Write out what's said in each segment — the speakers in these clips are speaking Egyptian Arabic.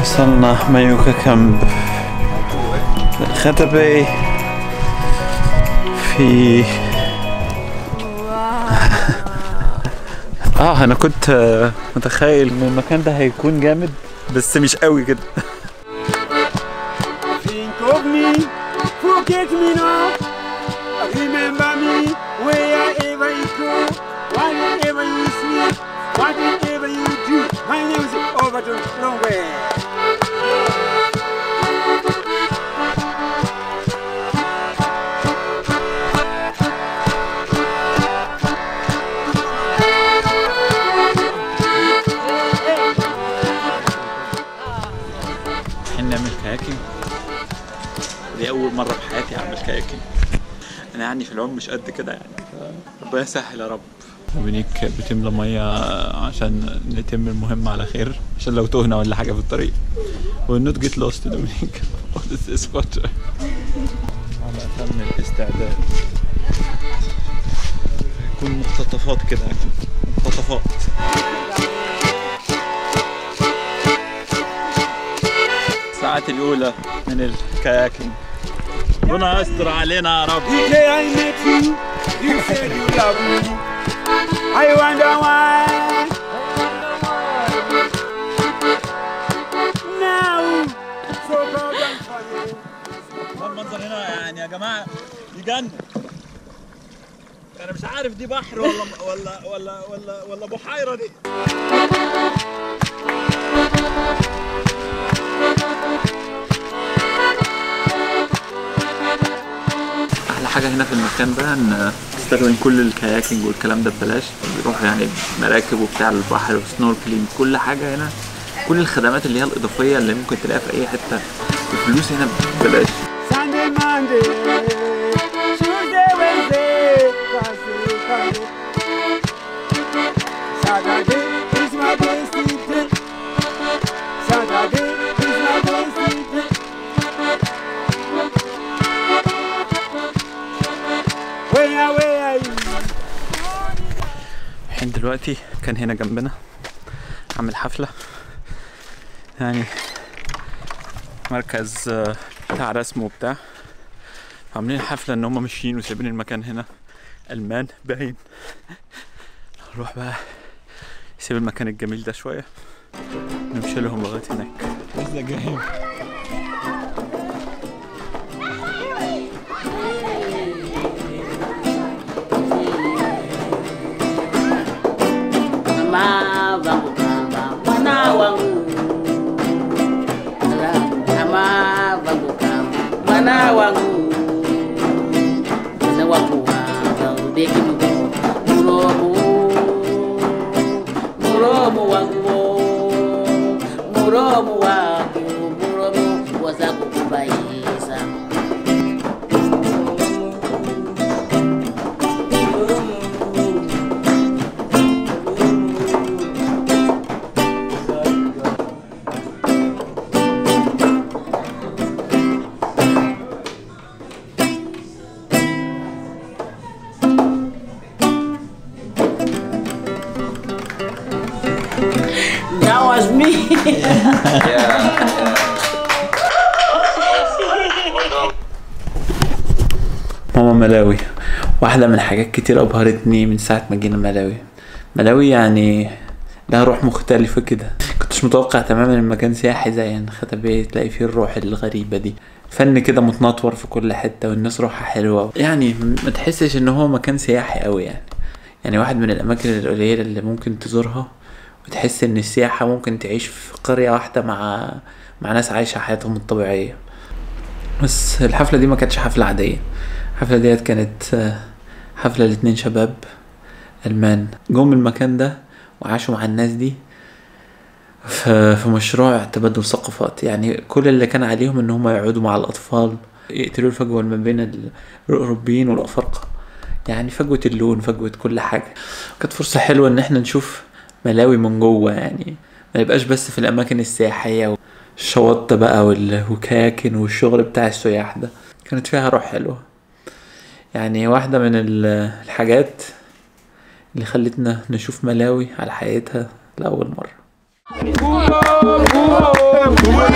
وصلنا مايوكا كامب الخطبة في اه انا كنت آه، متخيل ان المكان ده هيكون جامد بس مش قوي كده Think of me, forget me now. Remember me wherever you go, whatever you see, whatever you do. My name is Overton Longway. رايحين نعمل كاياكينج دي أول مرة في حياتي أعمل كاياكينج أنا يعني في العوم مش قد كده يعني ربنا يسهل يا رب دومينيك بتملى مية عشان نتم المهمة على خير عشان لو تهنا ولا حاجة في الطريق والنوت جيت لوست دومينيك What is this water على أتم الاستعداد يكون مقتطفات كده مقتطفات الساعات الأولى من الكاياكينج ربنا يستر علينا يا رب The day I met you, you said you love me. I wonder why. Now, so cold and funny. المنظر هنا يعني يا جماعة يجنن أنا مش عارف دي بحر ولا ولا ولا ولا ولا بحيرة دي أحلى حاجة هنا في المكان ده إن تستخدم كل الكاياكينج والكلام ده ببلاش بيروحوا يعني مراكب وبتاع البحر وسنوركلينج كل حاجة هنا كل الخدمات اللي هي الإضافية اللي ممكن تلاقيها في أي حتة الفلوس هنا ببلاش Sunday, Monday, Tuesday, Wednesday, Thursday, Friday. Saturday is my best day. Saturday is my best day. Where, where are you? الحين دلوقتي كان هنا جنبنا عامل حفلة يعني مركز آه، بتاع رسم وبتاع عاملين حفلة ان هم ماشيين وسايبين المكان هنا المان باين نروح بقى نسيب المكان الجميل ده شوية نمشي لهم لغاية هناك لسه جايين Mama wangu kama mwana wangu Mama wangu kama mwana wangu Mwana wangu wa udeki mdogo Muromo Muromo wangu Muromo wangu Muromo waza kukubaisa That was me. ماما ملاوي واحدة من حاجات كتير أبهرتني من ساعة ما جينا ملاوي ملاوي يعني لها روح مختلفة كده كنتش متوقع تماما ان مكان سياحي زي الخطبية تلاقي فيه الروح الغريبة دي فن كده متنطور في كل حتة والناس روحها حلوة يعني ما تحسش ان هو مكان سياحي قوي يعني يعني واحد من الاماكن القليلة اللي ممكن تزورها وتحس ان السياحة ممكن تعيش في قرية واحدة مع مع ناس عايشة حياتهم الطبيعية بس الحفلة دي ما كانتش حفلة عادية الحفلة ديت كانت آه، حفلة لاتنين شباب ألمان جم المكان ده وعاشوا مع الناس دي في في مشروع تبادل ثقافات يعني كل اللي كان عليهم ان هم يقعدوا مع الاطفال يقتلوا الفجوه ما بين الاوروبيين والافارقه يعني فجوه اللون فجوه كل حاجه كانت فرصه حلوه ان احنا نشوف ملاوي من جوه يعني ما يبقاش بس في الاماكن السياحيه الشواطئ بقى والكاكن والشغل بتاع السياح ده كانت فيها روح حلوه يعني واحده من ال- الحاجات اللي خلتنا نشوف ملاوي على حقيقتها لأول مرة Muro, muro, muro.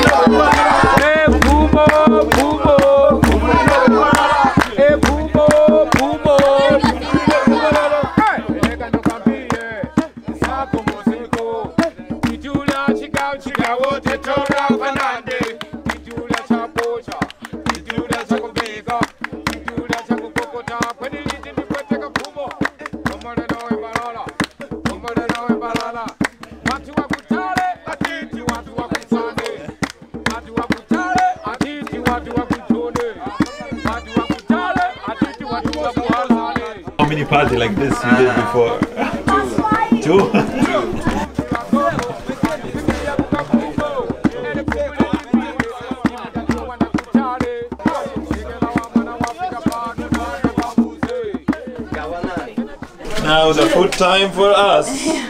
chigawo tetora panande chitula chaposha chitula chakubeka chitula chakukokota kweniliti ndikweteka pfumo omolelo webalala omolelo webalala watu wakutale atiti watu wakusane watu wakutale atiti watu wakutone watu wakutale atiti watu wakuhalane How many party like this you did before? Two. Now the food time for us.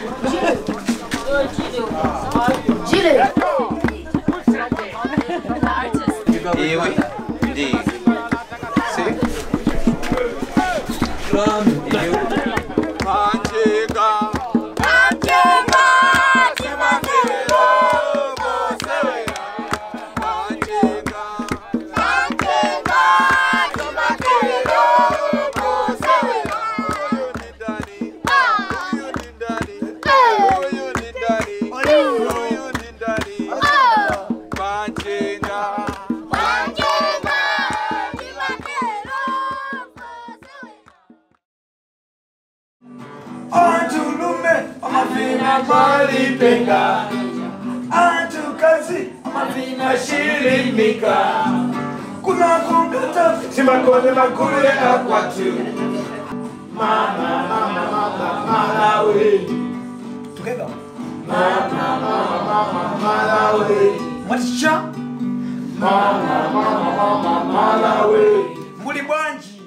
Antu lume amafina mali penga Antu kazi amafina shilimika Kuna kungata simakone makule akwatu Mama mama mama Malawi Together Mama mama mama Malawi Mwatisha Mama mama mama Malawi Muli bwanji